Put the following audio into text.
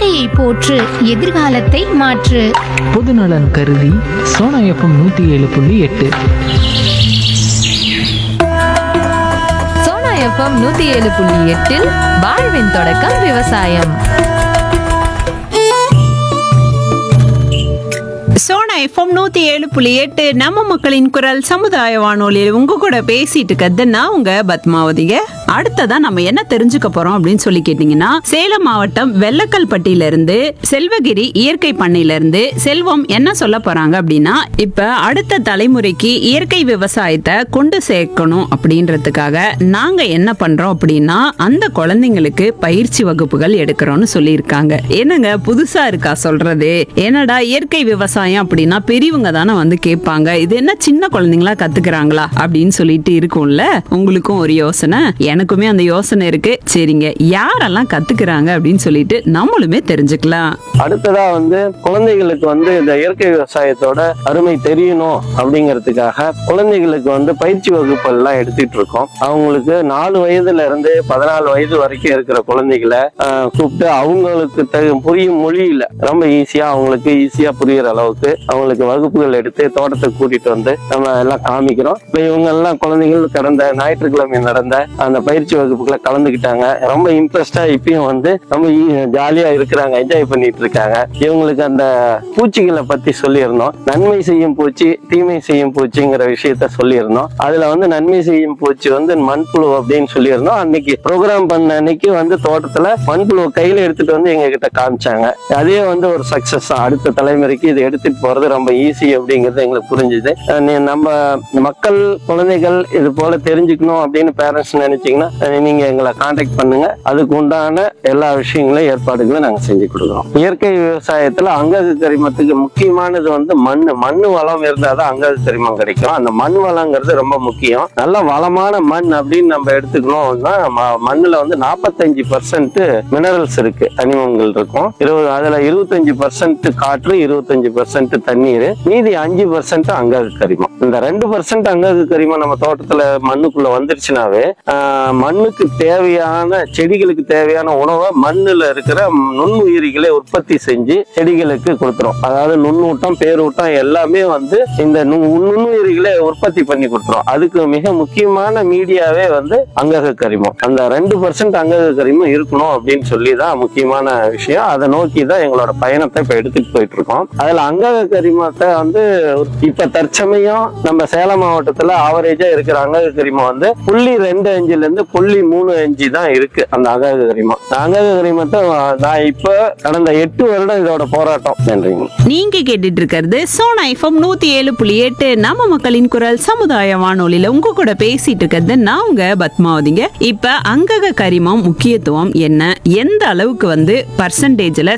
இயற்கையை போற்று எதிர்காலத்தை மாற்று பொதுநலன் கருதி சோனா எஃப்எம் நூற்றி ஏழு புள்ளி எட்டு சோனா எஃப்எம் நூத்தி ஏழு புள்ளி எட்டில் வாழ்வின் தொடக்கம் விவசாயம் சோனா எஃப்எம் நூத்தி ஏழு புள்ளி எட்டு நம்ம மக்களின் குரல் சமுதாய வானொலியில் உங்க கூட பேசிட்டு இருக்கிறது நான் உங்க பத்மாவதிக அடுத்ததா நம்ம என்ன தெரிஞ்சுக்க போறோம் அப்படின்னு சொல்லி கேட்டீங்கன்னா சேலம் மாவட்டம் வெள்ளக்கல்பட்டியில இருந்து செல்வகிரி இயற்கை பண்ணையில இருந்து செல்வம் என்ன சொல்ல போறாங்க அப்படின்னா இப்ப அடுத்த தலைமுறைக்கு இயற்கை விவசாயத்தை கொண்டு சேர்க்கணும் அப்படின்றதுக்காக நாங்க என்ன பண்றோம் அப்படின்னா அந்த குழந்தைங்களுக்கு பயிற்சி வகுப்புகள் எடுக்கிறோம்னு சொல்லியிருக்காங்க என்னங்க புதுசா இருக்கா சொல்றது என்னடா இயற்கை விவசாயம் அப்படின்னா பெரியவங்க தானே வந்து கேட்பாங்க இது என்ன சின்ன குழந்தைங்களா கத்துக்கிறாங்களா அப்படின்னு சொல்லிட்டு இருக்கும்ல உங்களுக்கும் ஒரு யோசனை எனக்குமே அந்த யோசனை இருக்கு சரிங்க யாரெல்லாம் கத்துக்கிறாங்க அப்படின்னு சொல்லிட்டு நம்மளுமே தெரிஞ்சுக்கலாம் அடுத்ததா வந்து குழந்தைகளுக்கு வந்து இந்த இயற்கை விவசாயத்தோட அருமை தெரியணும் அப்படிங்கிறதுக்காக குழந்தைகளுக்கு வந்து பயிற்சி வகுப்பு எல்லாம் எடுத்துட்டு இருக்கோம் அவங்களுக்கு நாலு வயதுல இருந்து பதினாலு வயது வரைக்கும் இருக்கிற குழந்தைகளை ஆஹ், கூப்பிட்டு அவங்களுக்கு தகு புரியும் மொழியில ரொம்ப ஈஸியா அவங்களுக்கு ஈஸியா புரியுற அளவுக்கு அவங்களுக்கு வகுப்புகள் எடுத்து தோட்டத்துக்கு கூட்டிட்டு வந்து நம்ம எல்லாம் காமிக்கிறோம் இப்ப இவங்க எல்லாம் குழந்தைகள் கடந்த ஞாயிற்றுக்கிழமை நடந்த அந்த பயிற்சி வகுப்புகளை கலந்துக்கிட்டாங்க ரொம்ப இன்ட்ரெஸ்டா இப்பயும் வந்து ரொம்ப ஜாலியா இருக்கிறாங்க என்ஜாய் பண்ணிட்டு இருக்காங்க இவங்களுக்கு அந்த பூச்சிகளை பத்தி சொல்லியிருந்தோம் நன்மை செய்யும் பூச்சி தீமை செய்யும் பூச்சிங்கிற விஷயத்த சொல்லியிருந்தோம் அதுல வந்து நன்மை செய்யும் பூச்சி வந்து மண்புழு அப்படின்னு சொல்லியிருந்தோம் அன்னைக்கு ப்ரோக்ராம் பண்ண அன்னைக்கு வந்து தோட்டத்துல மண்புழு கையில எடுத்துட்டு வந்து எங்க கிட்ட காமிச்சாங்க அதே வந்து ஒரு சக்சஸ் அடுத்த தலைமுறைக்கு இதை எடுத்துட்டு போறது ரொம்ப ஈஸி அப்படிங்கிறது எங்களுக்கு புரிஞ்சுது அஹ் நீ- நம்ம மக்கள் குழந்தைகள் இது போல தெரிஞ்சுக்கணும் அப்படின்னு பேரண்ட்ஸ் நினைச்சீங்கன்னா அஹ் நீங்க எங்களை காண்டாக்ட் பண்ணுங்க அதுக்கு உண்டான எல்லா விஷயங்களும் ஏற்பாடுகளும் நாங்க செஞ்சு கொடுக்குறோம் இயற்கை விவசாயத்துல அங்கக கரிமத்துக்கு முக்கியமானது வந்து மண் மண் வளம் இருந்தாதான் அங்கக கரிமம் கிடைக்கும் அந்த மண் வளங்கிறது ரொம்ப முக்கியம் நல்ல வளமான மண் அப்படின்னு நம்ம எடுத்துக்கணும்னா ம- மண்ணுல வந்து நாற்பத்தஞ்சு பர்சன்ட் மினரல்ஸ் இருக்கு தனிமங்கள் இருக்கும் இருபது அதுல இருபத்தஞ்சு பர்சன்ட் காற்று இருபத்தஞ்சு பர்சன்ட் தண்ணீர் மீதி அஞ்சு பர்சன்ட் அங்கக கரிமம் இந்த ரெண்டு பர்சன்ட் அங்கக கரிமம் நம்ம தோட்டத்துல மண்ணுக்குள்ள வந்துருச்சுனாவே ஆஹ், மண்ணுக்கு தேவையான செடிகளுக்கு தேவையான உணவை மண்ணுல இருக்கிற நுண்ணுயிரிகளை உற்பத்தி செஞ்சு செடிகளுக்கு கொடுத்துரும் அதாவது நுண்ணூட்டம் பேரூட்டம் எல்லாமே வந்து இந்த நு- நுண்ணுயிரிகளை உற்பத்தி பண்ணி கொடுத்துரும் அதுக்கு மிக முக்கியமான மீடியாவே வந்து அங்கக கரிமம் அந்த ரெண்டு பர்சன்ட் அங்கக கரிமம் இருக்கணும் அப்படின்னு சொல்லி தான் முக்கியமான விஷயம் அதை நோக்கி தான் எங்களோட பயணத்தை இப்ப எடுத்துட்டு போயிட்டு இருக்கோம் அதுல அங்கக கரிமத்தை வந்து இப்ப தற்சமயம் நம்ம சேலம் மாவட்டத்துல ஆவரேஜா இருக்கிற அங்கக கரிமம் வந்து புள்ளி ரெண்டு அஞ்சுல இருந்து புள்ளி மூணு அஞ்சு தான் இருக்கு அந்த அங்கக கரிமம் அந்த அங்கக கரிமத்தை நான் இப்ப கடந்த எட்டு வருடம் இதோட போராட்டம் நன்றிங்க நீங்க கேட்டுட்டு இருக்கிறது சோனா எஃப்எம் நூத்தி ஏழு புள்ளி எட்டு நம்ம மக்களின் குரல் சமுதாய வானொலியில உங்க கூட பேசிட்டு இருக்கிறது நான் உங்க பத்மாவதிங்க இப்ப அங்கக கரிமம் முக்கியத்துவம் என்ன எந்த அளவுக்கு வந்து பர்சன்டேஜ்ல